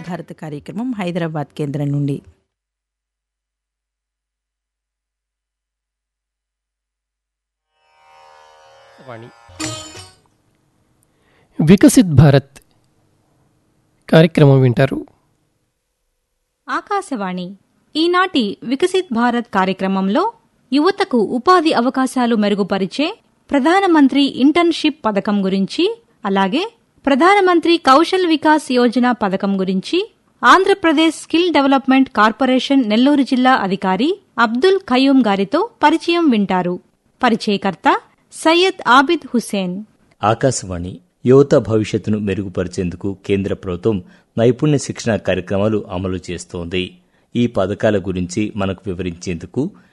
భారత్ కార్యక్రమం హైదరాబాద్ కేంద్రం నుండి వాణి వికసిత్ భారత్ కార్యక్రమం వింటారు ఆకాశవాణి ఈనాటి వికసిత్ భారత్ కార్యక్రమంలో యువతకు ఉపాధి అవకాశాలు మెరుగుపరిచే ప్రధానమంత్రి ఇంటర్న్షిప్ పథకం గురించి అలాగే ప్రధానమంత్రి కౌశల్ వికాస్ యోజన పథకం గురించి Andhra Pradesh skill development corporation Nellore జిల్లా అధికారి అబ్దుల్ ఖయూం గారితో పరిచయం వింటారు పరిచయకర్త సయ్యద్ ఆబిద్ హుసేన్ ఆకాశవాణి యువత భవిష్యత్తును మెరుగుపరిచేందుకు కేంద్ర ప్రభుత్వం నైపుణ్య శిక్షణ కార్యక్రమాలు అమలు చేస్తోంది ఈ పథకాల గురించి మనకు వివరించేందుకు